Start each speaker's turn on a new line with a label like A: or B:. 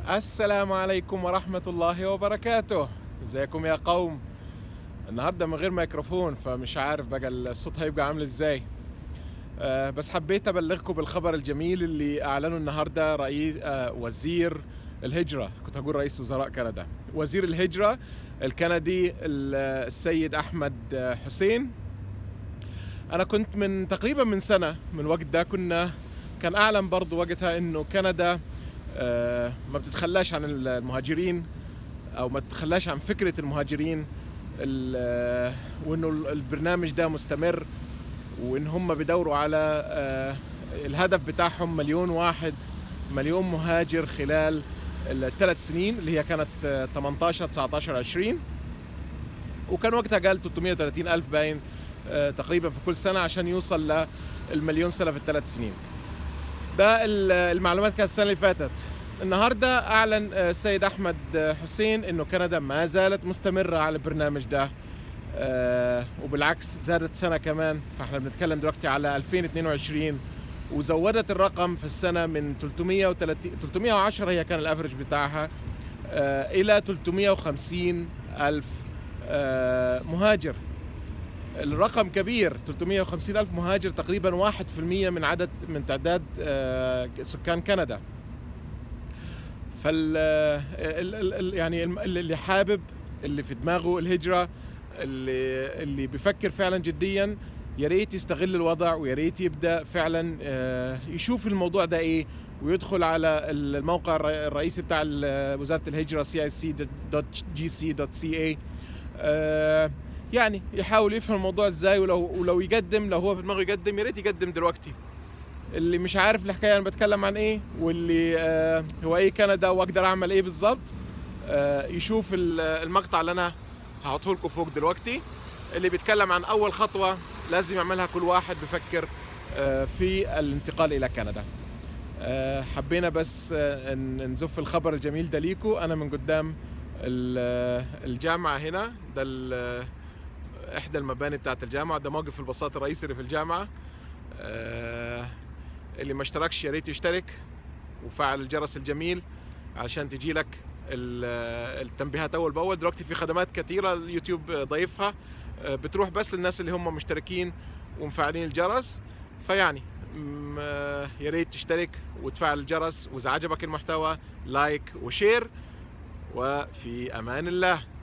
A: السلام عليكم ورحمة الله وبركاته ازيكم يا قوم النهاردة من غير ميكروفون فمش عارف بقى الصوت هيبقى عامل ازاي آه بس حبيت ابلغكم بالخبر الجميل اللي اعلنه النهاردة رئيس آه وزير الهجرة كنت هقول رئيس وزراء كندا وزير الهجرة الكندي ال- السيد احمد آه، حسين انا كنت من تقريبا من سنة من وقت ده كنا كان اعلن برضو وقتها انه كندا آه، ما بتتخلاش عن المهاجرين او ما بتتخلاش عن فكره المهاجرين ال- آه، وانه ال- البرنامج ده مستمر وان هم بدوروا على آه، الهدف بتاعهم مليون واحد مليون مهاجر خلال الثلاث سنين اللي هي كانت آه، 18 19 20 وكان وقتها قال 330 الف باين آه، تقريبا في كل سنه عشان يوصل للمليون سنه في الثلاث سنين ده ال- المعلومات كانت السنه اللي فاتت النهارده اعلن آه، السيد احمد آه، حسين انه كندا ما زالت مستمره على البرنامج ده آه، وبالعكس زادت سنه كمان فاحنا بنتكلم دلوقتي على 2022 وزودت الرقم في السنه من 330 310 هي كان الافرج بتاعها آه، الى 350 الف آه، مهاجر الرقم كبير 350 ألف مهاجر تقريبا 1% من عدد من تعداد آه، سكان كندا فال ال- ال- ال- يعني الم- اللي حابب اللي في دماغه الهجرة اللي اللي بيفكر فعلا جديا يا ريت يستغل الوضع ويا ريت يبدا فعلا آه، يشوف الموضوع ده ايه ويدخل على الموقع الر- الرئيسي بتاع ال- وزاره الهجره cic.gc.ca آه، يعني يحاول يفهم الموضوع ازاي ولو ولو يقدم لو هو في دماغه يقدم يا ريت يقدم دلوقتي اللي مش عارف الحكايه انا بتكلم عن ايه واللي آه هو ايه كندا واقدر اعمل ايه بالظبط آه يشوف ال- المقطع اللي انا هحطه لكم فوق دلوقتي اللي بيتكلم عن اول خطوه لازم يعملها كل واحد بفكر آه في الانتقال الى كندا آه حبينا بس آه ن- نزف الخبر الجميل ده ليكم انا من قدام ال- الجامعه هنا ده ال- احدى المباني بتاعت الجامعه ده موقف الباصات الرئيسي اللي في الجامعه آه، اللي ما اشتركش يا ريت يشترك وفعل الجرس الجميل عشان تجي لك ال- التنبيهات اول باول دلوقتي في خدمات كثيره اليوتيوب ضيفها آه، بتروح بس للناس اللي هم مشتركين ومفعلين الجرس فيعني م- آه، يا ريت تشترك وتفعل الجرس واذا عجبك المحتوى لايك وشير وفي امان الله